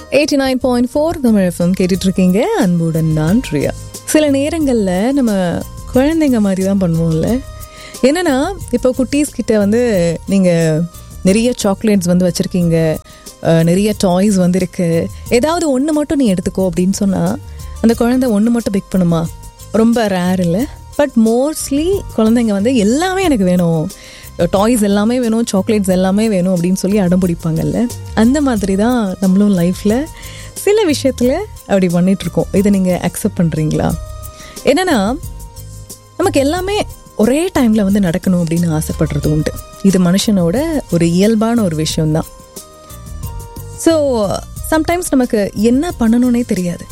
eighty nine point four Tamil FM கேட்டுட்டு இருக்கீங்க அன்புடன் நான் ரியா சில நேரங்களில் நம்ம குழந்தைங்க மாதிரி தான் பண்ணுவோம்ல என்னன்னா இப்போ குட்டீஸ் கிட்ட வந்து நீங்கள் நிறைய சாக்லேட்ஸ் வந்து வச்சுருக்கீங்க நிறைய டாய்ஸ் வந்து இருக்கு ஏதாவது ஒன்று மட்டும் நீ எடுத்துக்கோ அப்படின்னு சொன்னால் அந்த குழந்தை ஒன்று மட்டும் பிக் பண்ணுமா ரொம்ப ரேர் இல்லை பட் மோஸ்ட்லி குழந்தைங்க வந்து எல்லாமே எனக்கு வேணும் டாய்ஸ் எல்லாமே வேணும் சாக்லேட்ஸ் எல்லாமே வேணும் அப்படின்னு சொல்லி அடம் பிடிப்பாங்கல்ல அந்த மாதிரி தான் நம்மளும் லைஃப்பில் சில விஷயத்தில் அப்படி பண்ணிகிட்ருக்கோம் இதை நீங்கள் அக்செப்ட் பண்ணுறீங்களா என்னென்னா நமக்கு எல்லாமே ஒரே டைமில் வந்து நடக்கணும் அப்படின்னு ஆசைப்படுறது உண்டு இது மனுஷனோட ஒரு இயல்பான ஒரு விஷயம்தான் ஸோ சம்டைம்ஸ் நமக்கு என்ன பண்ணணும்னே தெரியாது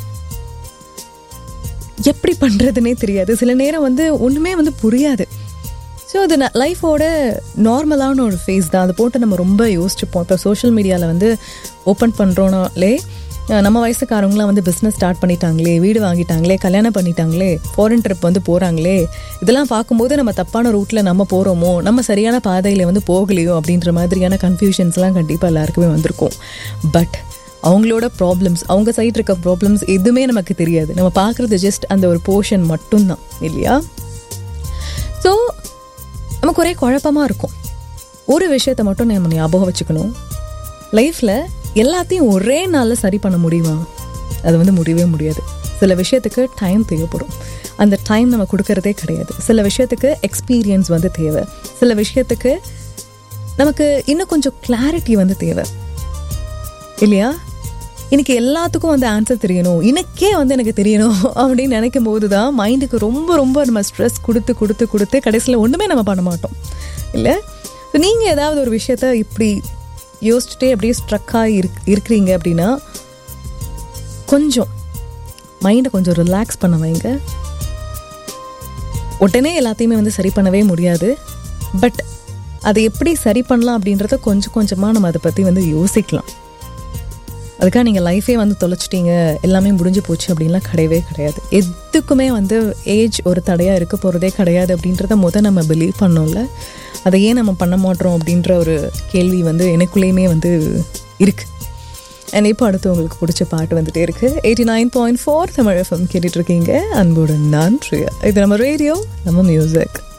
எப்படி பண்ணுறதுனே தெரியாது சில நேரம் வந்து ஒன்றுமே வந்து புரியாது ஸோ அது லைஃபோட நார்மலான ஒரு ஃபேஸ் தான் அதை போட்டு நம்ம ரொம்ப யோசிச்சுப்போம் இப்போ சோஷியல் மீடியாவில் வந்து ஓப்பன் பண்ணுறோனாலே நம்ம வயசுக்காரங்களாம் வந்து பிஸ்னஸ் ஸ்டார்ட் பண்ணிட்டாங்களே வீடு வாங்கிட்டாங்களே கல்யாணம் பண்ணிட்டாங்களே ஃபாரின் ட்ரிப் வந்து போகிறாங்களே இதெல்லாம் பார்க்கும்போது நம்ம தப்பான ரூட்டில் நம்ம போகிறோமோ நம்ம சரியான பாதையில் வந்து போகலையோ அப்படின்ற மாதிரியான கன்ஃபியூஷன்ஸ்லாம் கண்டிப்பாக எல்லாருக்குமே வந்திருக்கும் பட் அவங்களோட ப்ராப்ளம்ஸ் அவங்க சைட் இருக்க ப்ராப்ளம்ஸ் எதுவுமே நமக்கு தெரியாது நம்ம பார்க்குறது ஜஸ்ட் அந்த ஒரு போர்ஷன் மட்டும்தான் இல்லையா ஸோ நமக்கு ஒரே குழப்பமாக இருக்கும் ஒரு விஷயத்தை மட்டும் நம்ம ஞாபகம் வச்சுக்கணும் லைஃப்பில் எல்லாத்தையும் ஒரே நாளில் சரி பண்ண முடியுமா அது வந்து முடியவே முடியாது சில விஷயத்துக்கு டைம் தேவைப்படும் அந்த டைம் நம்ம கொடுக்கறதே கிடையாது சில விஷயத்துக்கு எக்ஸ்பீரியன்ஸ் வந்து தேவை சில விஷயத்துக்கு நமக்கு இன்னும் கொஞ்சம் கிளாரிட்டி வந்து தேவை இல்லையா இன்னைக்கு எல்லாத்துக்கும் வந்து ஆன்சர் தெரியணும் இன்னைக்கே வந்து எனக்கு தெரியணும் அப்படின்னு நினைக்கும் போது தான் மைண்டுக்கு ரொம்ப ரொம்ப நம்ம ஸ்ட்ரெஸ் கொடுத்து கொடுத்து கொடுத்து கடைசியில் ஒன்றுமே நம்ம பண்ண மாட்டோம் இல்லை நீங்கள் ஏதாவது ஒரு விஷயத்த இப்படி யோசிச்சுட்டே அப்படியே ஸ்ட்ரக்காக இருக் இருக்கிறீங்க அப்படின்னா கொஞ்சம் மைண்டை கொஞ்சம் ரிலாக்ஸ் பண்ண வைங்க உடனே எல்லாத்தையுமே வந்து சரி பண்ணவே முடியாது பட் அதை எப்படி சரி பண்ணலாம் அப்படின்றத கொஞ்சம் கொஞ்சமாக நம்ம அதை பற்றி வந்து யோசிக்கலாம் அதுக்காக நீங்கள் லைஃபே வந்து தொலைச்சிட்டீங்க எல்லாமே முடிஞ்சு போச்சு அப்படின்லாம் கிடையவே கிடையாது எதுக்குமே வந்து ஏஜ் ஒரு தடையாக இருக்க போகிறதே கிடையாது அப்படின்றத முத நம்ம பிலீவ் பண்ணோம்ல அதை ஏன் நம்ம பண்ண மாட்டோம் அப்படின்ற ஒரு கேள்வி வந்து எனக்குள்ளேயுமே வந்து இருக்குது அண்ட் இப்போ அடுத்து உங்களுக்கு பிடிச்ச பாட்டு வந்துட்டே இருக்கு eighty nine point four Tamil FM கேட்டுட்டு இருக்கீங்க அன்புடன் நான் ப்ரியா இது நம்ம ரேடியோ நம்ம மியூசிக்